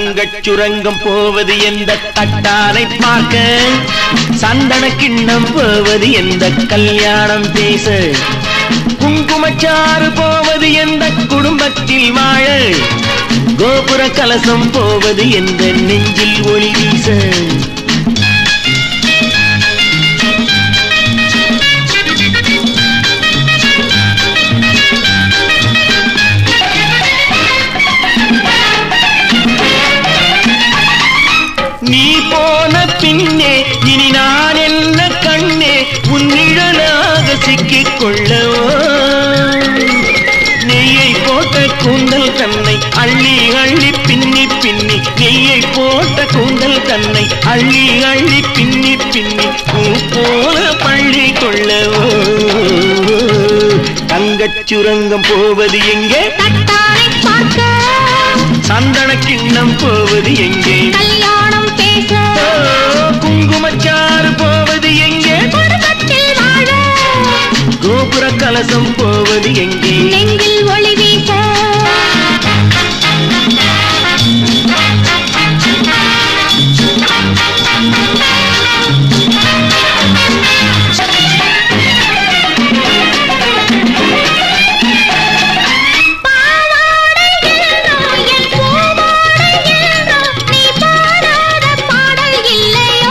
தங்கச் சுரங்கம் போவது எந்த தட்டானை பார்க்க சந்தன கிண்ணம் போவது எந்த கல்யாணம் பேச குங்குமச்சாறு போவது எந்த குடும்பத்தில் வாழ கோபுர கலசம் போவது எந்த நெஞ்சில் ஒளி வீச நீ போன பின்னே இனி நான் என்ன கண்ணே உன் நிழலாக சிக்கிக் கொள்ளவோ நெய்யை போட்ட கூந்தல் தன்னை அள்ளி அள்ளி பின்னி பின்னி நெய்யை போட்ட கூந்தல் தன்னை அள்ளி அள்ளி பின்னி பின்னி பூ போல பள்ளி கொள்ளவோ தங்கச் சுரங்கம் போவது எங்கே தட்டாரை பார்க்க சந்தன கிண்ணம் போவது எங்கே கல்யாணம் பேச ஓ, குங்குமச்சாறு போவது எங்கே குடும்பத்தில் வாழ கோபுர கலசம் போவது எங்கே நெஞ்சில் ஒளி வீச பாவாடை என்றோ, என் பூவாடை என்றோ, நீ பாடாத பாடல் இல்லையோ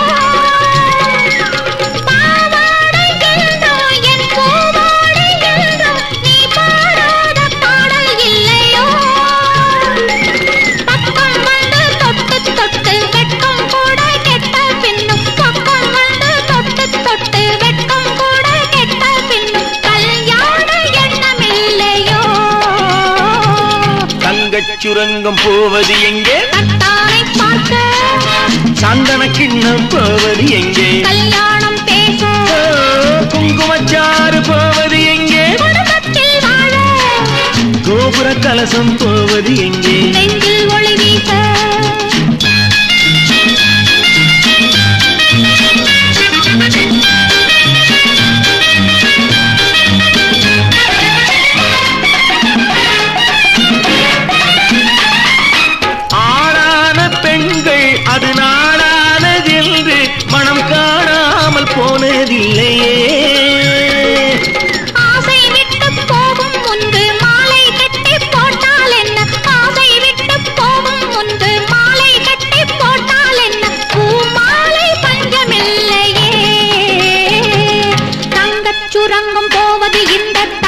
பாவாடை என்றோ, என் பூவாடை என்றோ, நீ பாடாத பாடல் இல்லையோ பக்கம் வந்து தொட்டு தொட்டு வெட்கம் கூட கெட்ட பின்னும் பக்கம் வந்து தொட்டு தொட்டு வெட்கம் கூட கெட்ட பின்னும் கல்யாண எண்ணமில்லையோ தங்கச் சுரங்கம் போவது எங்கே தட்டாரை பார்க்க சந்தன கிண்ணம் போவது எங்கே கல்யாணம் பேச ஓ, குங்குமச்சாறு போவது எங்கே குடும்பத்தில் வாழ கோபுர கலசம் போவது எங்கே நெஞ்சில் ஒளி வீச ஆளான பெண்கள் அது நாளானதென்று மனம் காணாமல் போனதில்லையே ஆசை விட்டு போகும் முன்பு மாலை கட்டி போட்டால் என்ன ஆசை விட்டு போகும் முன்பு மாலை கட்டி போட்டால் என்ன பூ மாலை பஞ்சமில்லையே தங்கச் சுரங்கம் போவது இந்த